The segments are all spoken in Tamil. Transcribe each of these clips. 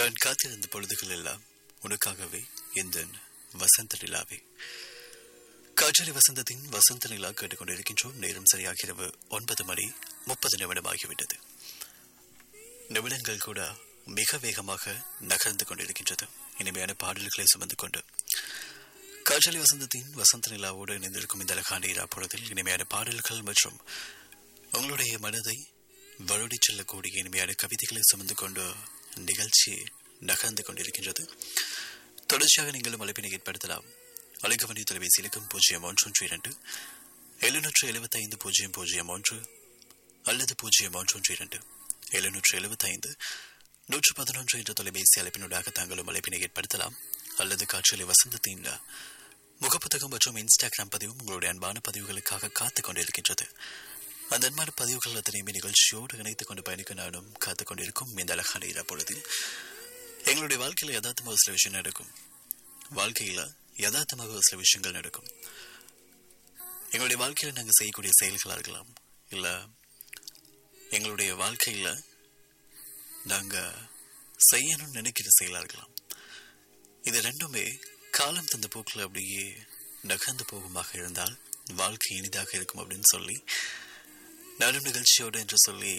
நான் காத்திருந்த பொழுதுகள் எல்லாம் உனக்காகவே இந்த வசந்த நிலாவே காற்றலை வசந்தத்தின் வசந்த நிலா கேட்டுக்கொண்டிருக்கின்றோம் நேரம் சரியாக இரவு ஒன்பது மணி முப்பது நிமிடம் ஆகிவிட்டது நிமிடங்கள் கூட மிக வேகமாக நகர்ந்து கொண்டிருக்கின்றது இனிமையான பாடல்களை சுமந்து கொண்டு காற்றலை வசந்தத்தின் வசந்த நிலாவோடு இணைந்திருக்கும் இந்த அழகான இரா பொழுதில் இனிமையான பாடல்கள் மற்றும் உங்களுடைய மனதை வருடிச் செல்லக்கூடிய இனிமையான கவிதைகளை சுமந்து கொண்டு நிகழ்ச்சி நகர்ந்து கொண்டிருக்கின்றது தொடர்ச்சியாக நீங்களும் அழைப்பினை ஏற்படுத்தலாம் அழைக்கவண்டி தொலைபேசி இலக்கம் பூஜ்ஜியம் ஒன்று ஒன்று இரண்டு எழுநூற்று எழுபத்தைந்து பூஜ்ஜியம் பூஜ்ஜியம் ஒன்று அல்லது பூஜ்ஜியம் ஒன்று ஒன்று இரண்டு எழுநூற்று எழுபத்தைந்து நூற்று பதினொன்று என்ற தொலைபேசி அழைப்பினூடாக தாங்களும் அழைப்பினை ஏற்படுத்தலாம் அல்லது காற்றலை வசந்தத்தின் முகப்புத்தகம் மற்றும் இன்ஸ்டாகிராம் பதிவும் உங்களுடைய அன்பான பதிவுகளுக்காக காத்துக் கொண்டிருக்கின்றது அந்த அன்பான பதிவுகள் அத்தனையுமே நிகழ்ச்சியோடு இணைத்துக் கொண்டு பயணிக்க நானும் காத்துக் கொண்டிருக்கும் இந்த அழகான இரா பொழுதில் எங்களுடைய வாழ்க்கையில் யதார்த்தமாக சில விஷயம் நடக்கும் வாழ்க்கையில் யதார்த்தமாக சில விஷயங்கள் நடக்கும் எங்களுடைய வாழ்க்கையில் நாங்கள் செய்யக்கூடிய செயல்களாக இருக்கலாம் இல்லை எங்களுடைய வாழ்க்கையில் நாங்கள் செய்யணும்னு நினைக்கிற செயலாக இருக்கலாம் இது ரெண்டுமே காலம் தந்த போக்கில் அப்படியே நகர்ந்து போகுமாக இருந்தால் வாழ்க்கை இனிதாக இருக்கும் அப்படின்னு சொல்லி நாடும் நிகழ்ச்சியோடு என்று சொல்லி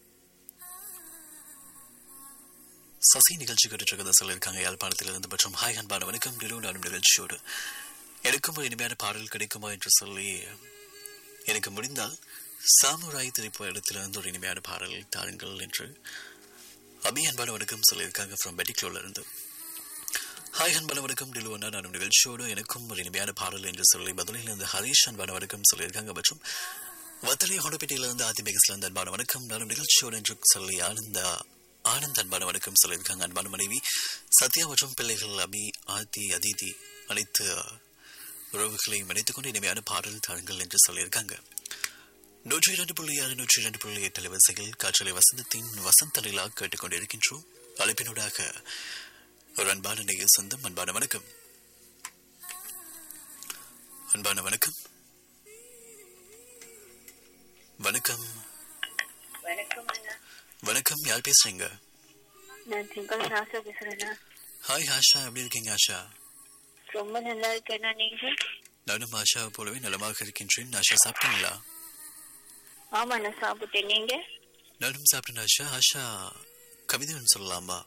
சசி நிகழ்ச்சி கேட்டுருக்கதா சொல்லியிருக்காங்க யாழ்ப்பாணத்திலிருந்து மற்றும் ஹாய் அன்பான வணக்கம் நிறுவன நாடும் நிகழ்ச்சியோடு எனக்கும் ஒரு இனிமையான பாடல் கிடைக்குமா என்று சொல்லி எனக்கு முடிந்தால் சாமுராய் திரைப்பட இடத்திலிருந்து ஒரு இனிமையான பாடல் தாருங்கள் என்று அபி அன்பான வணக்கம் சொல்லியிருக்காங்க ஃப்ரம் பெட்டிக்லோல இருந்து ஹாய் அன்பான வணக்கம் டிலுவனா நானும் நிகழ்ச்சியோடு எனக்கும் ஒரு இனிமையான பாடல் என்று சொல்லி பதிலில் இருந்து ஹரீஷ் அன்பான வணக்கம் சொல்லியிருக்காங்க மற்றும் வத்தலை ஹோடப்பேட்டையிலிருந்து ஆதிபேகஸ்ல இருந்து அன்பான வணக்கம் நானும் நிகழ்ச்சியோடு என்று சொல்லி ஆனந்த ஆனந்த் அன்பான வணக்கம் சொல்லியிருக்காங்க அன்பான மனைவி சத்யா மற்றும் பிள்ளைகள் அபி ஆதி அதிதி அனைத்து உறவுகளையும் இணைத்துக் கொண்டு இனிமையான பாடல் தாருங்கள் என்று சொல்லியிருக்காங்க நூற்றி இரண்டு புள்ளி ஆறு நூற்றி இரண்டு புள்ளி எட்டு அலைவரிசையில் காற்றலை வசந்தத்தின் வசந்த நிலா கேட்டுக்கொண்டிருக்கின்றோம் அழைப்பினூடாக ஒரு அன்பான நேய சொந்தம் அன்பான வணக்கம் அன்பான வணக்கம் வணக்கம் வணக்கம் அண்ணா வணக்கம் யார் பேசுறீங்க நான் திங்கள் ஆசா பேசுறேண்ணா ஹாய் ஆஷா எப்படி இருக்கீங்க ஆஷா ரொம்ப நல்லா இருக்கேண்ணா நீங்க நானும் ஆஷா போலவே நலமாக இருக்கின்றேன் ஆஷா சாப்பிட்டீங்களா ஆமா நான் சாப்பிட்டேன் நீங்க நானும் சாப்பிட்டேன் ஆஷா ஆஷா கவிதை ஒன்று சொல்லலாமா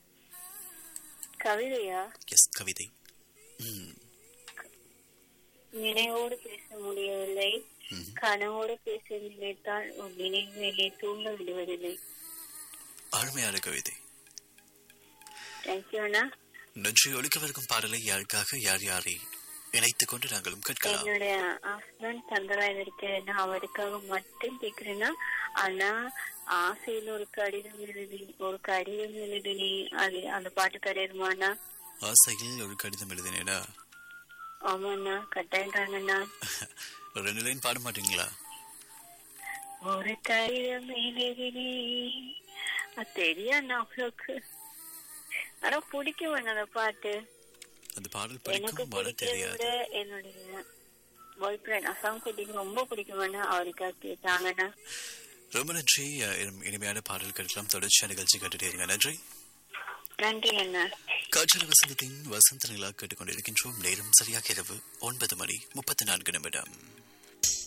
கவிதையா எஸ் கவிதை ம் நினைவோடு பேச முடியவில்லை ம். கனவோடு பேச நினைத்தால் உன் நினைவு என்னை தூங்க விடுவதில்லை அருமையான கவிதை தேங்க்யூ அண்ணா நன்றி ஒழிக்கவிருக்கும் பாடலை யாருக்காக யார் யாரை இணைத்துக் கொண்டு நாங்களும் கேட்கலாம் என்னுடைய ஹஸ்பண்ட் தந்தராயில் இருக்கிறேன்னா அவருக்காக மட்டும் கேக்குறேன்னா ஆனா ஆசையில ஒரு கடிதம் எழுதி ஒரு கடிதம் எழுதினி அது அந்த பாட்டு கிடையாதுமாண்ணா ஆசையில் ஒரு கடிதம் எழுதினேடா ஆமாண்ணா கட்டாயிட்டாங்கண்ணா ஒரு ரெண்டு லைன் பாட மாட்டீங்களா ஒரு கடிதம் எழுதினே அது தெரியும் அவ்வளவுக்கு ஆனா பிடிக்கும் அந்த பாட்டு அந்த பாடல் எனக்கு படிக்கும் பாட பிடிக்கிறத தெரியாது விட என்னுடைய பாய் ஃப்ரெண்ட் அசாம் குட்டிக்கு ரொம்ப பிடிக்கும்னா அவருக்காக கேட்டாங்கண்ணா ரொம்ப நன்றி அஹ், இனிம்- இனிமையான பாடல் கேட்கலாம் தொடர்ச்சியா நிகழ்ச்சி கேட்டுட்டே இருங்க நன்றி நன்றி அண்ணா காற்றல் வசந்தத்தின் வசந்த நிலா கேட்டுக்கொண்டிருக்கின்றோம் நேரம் சரியாக இரவு ஒன்பது மணி முப்பத்தி நான்கு நிமிடம்